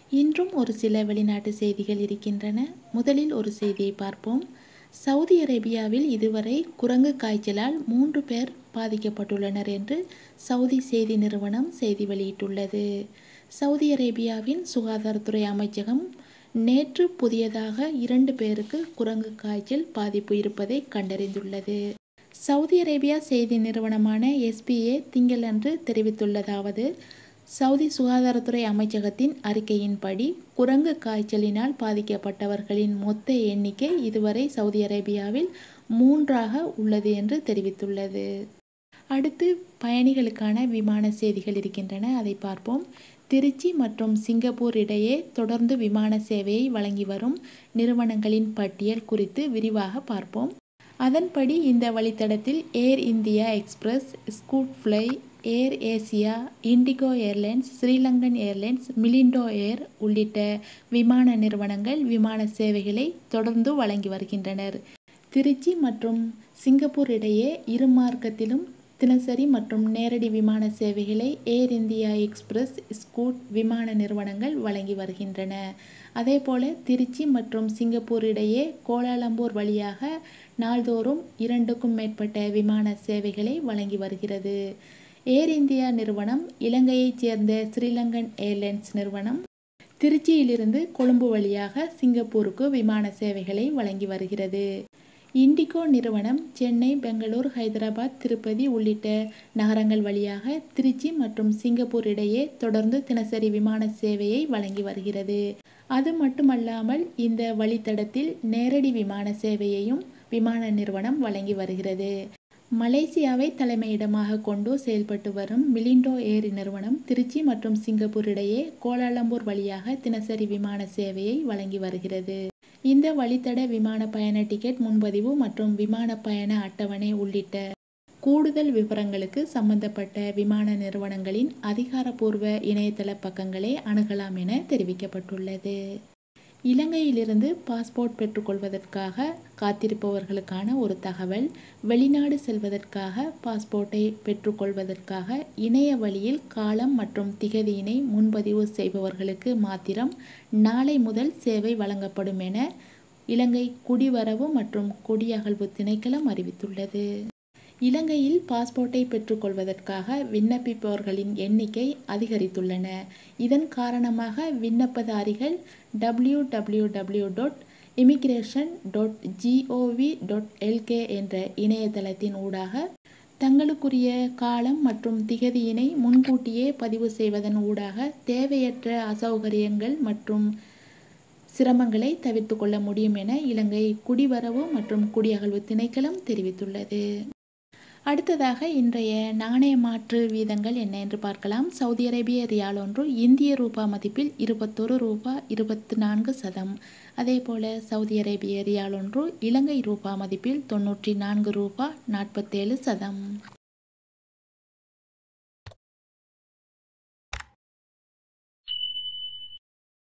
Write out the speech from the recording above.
இன்றும் ஒரு சில வெளிநாட்டு செய்திகள் இருக்கின்றன முதலில் ஒரு செய்தியை பார்ப்போம் சவுதி அரேபியாவில் இதுவரை குரங்கு காய்ச்சலால் மூன்று பேர் பாதிக்கப்பட்டுள்ளனர் என்று சவுதி செய்தி நிறுவனம் செய்தி வெளியிட்டுள்ளது சவுதி அரேபியாவின் சுகாதாரத்துறை அமைச்சகம் நேற்று புதியதாக இரண்டு பேருக்கு குரங்கு காய்ச்சல் பாதிப்பு இருப்பதை கண்டறிந்துள்ளது சவுதி அரேபியா செய்தி நிறுவனமான எஸ்பிஏ திங்களன்று தெரிவித்துள்ளதாவது சவுதி சுகாதாரத்துறை அமைச்சகத்தின் அறிக்கையின்படி குரங்கு காய்ச்சலினால் பாதிக்கப்பட்டவர்களின் மொத்த எண்ணிக்கை இதுவரை சவுதி அரேபியாவில் மூன்றாக உள்ளது என்று தெரிவித்துள்ளது அடுத்து பயணிகளுக்கான விமான செய்திகள் இருக்கின்றன அதை பார்ப்போம் திருச்சி மற்றும் சிங்கப்பூர் இடையே தொடர்ந்து விமான சேவையை வழங்கி வரும் நிறுவனங்களின் பட்டியல் குறித்து விரிவாக பார்ப்போம் அதன்படி இந்த வழித்தடத்தில் Air India Express Scoot fly Air Asia IndiGo Airlines SriLankan Airlines Malindo Air உள்ளிட்ட விமான நிறுவனங்கள் விமான சேவைகளை தொடர்ந்து வழங்கி வருகின்றனர் திருச்சி மற்றும் சிங்கப்பூர் இடையே இரு மார்க்கத்திலும் தினசரி மற்றும் நேரடி விமான சேவைகளை ஏர் இந்தியா எக்ஸ்பிரஸ் ஸ்கூட் விமான நிறுவனங்கள் வழங்கி வருகின்றன அதேபோல திருச்சி மற்றும் சிங்கப்பூர் இடையே கோலாலம்பூர் வழியாக நாள்தோறும் இரண்டுக்கும் மேற்பட்ட விமான சேவைகளை வழங்கி வருகிறது ஏர் இந்தியா நிறுவனம் இலங்கையைச் சேர்ந்த ஸ்ரீலங்கன் ஏர்லைன்ஸ் நிறுவனம் திருச்சியிலிருந்து கொழும்பு வழியாக சிங்கப்பூருக்கு விமான சேவைகளை வழங்கி வருகிறது இண்டிகோ நிறுவனம் சென்னை பெங்களூர் ஹைதராபாத் திருப்பதி உள்ளிட்ட நகரங்கள் வழியாக திருச்சி மற்றும் சிங்கப்பூர் இடையே தொடர்ந்து தினசரி விமான சேவையை வழங்கி வருகிறது அது மட்டுமல்லாமல் இந்த வழித்தடத்தில் நேரடி விமான சேவையையும் விமான நிறுவனம் வழங்கி வருகிறது மலேசியாவை தலைமையிடமாக கொண்டு செயல்பட்டு வரும் மிலிண்டோ ஏர் நிறுவனம் திருச்சி மற்றும் சிங்கப்பூர் இடையே கோலாலம்பூர் வழியாக தினசரி விமான சேவையை வழங்கி வருகிறது இந்த வழித்தட விமான பயண டிக்கெட் முன்பதிவு மற்றும் விமான பயண அட்டவணை உள்ளிட்ட கூடுதல் விவரங்களுக்கு சம்பந்தப்பட்ட விமான நிறுவனங்களின் அதிகாரப்பூர்வ இணையதள பக்கங்களை அணுகலாம் என தெரிவிக்கப்பட்டுள்ளது இலங்கையிலிருந்து பாஸ்போர்ட் பெற்றுக்கொள்வதற்காக காத்திருப்பவர்களுக்கான ஒரு தகவல் வெளிநாடு செல்வதற்காக பாஸ்போர்ட்டை பெற்றுக்கொள்வதற்காக இணைய வழியில் காலம் மற்றும் திகதியினை முன்பதிவு செய்பவர்களுக்கு மாத்திரம் நாளை முதல் சேவை வழங்கப்படும் என இலங்கை குடிவரவு மற்றும் குடியகழ்வு திணைக்களம் அறிவித்துள்ளது இலங்கையில் பாஸ்போர்ட்டை பெற்றுக்கொள்வதற்காக விண்ணப்பிப்பவர்களின் எண்ணிக்கை அதிகரித்துள்ளன இதன் காரணமாக விண்ணப்பதாரிகள் W W W dot immigration dot gov dot LK என்ற இணையதளத்தின் ஊடாக தங்களுக்குரிய காலம் மற்றும் திகதியினை முன்கூட்டியே பதிவு செய்வதன் ஊடாக தேவையற்ற அசௌகரியங்கள் மற்றும் சிரமங்களை தவிர்த்து கொள்ள முடியும் என இலங்கை குடிவரவு மற்றும் குடியகழ்வு திணைக்களம் தெரிவித்துள்ளது அடுத்ததாக இன்றைய நாணய மாற்று வீதங்கள் என்ன என்று பார்க்கலாம் சவுதி அரேபிய ரியால் ஒன்று இந்திய ரூபா மதிப்பில் இருபத்தொரு ரூபா இருபத்தி நான்கு சதம் அதேபோல சவுதி அரேபிய ரியால் ஒன்று இலங்கை ரூபா மதிப்பில் தொன்னூற்றி நான்கு ரூபா நாற்பத்தேழு சதம்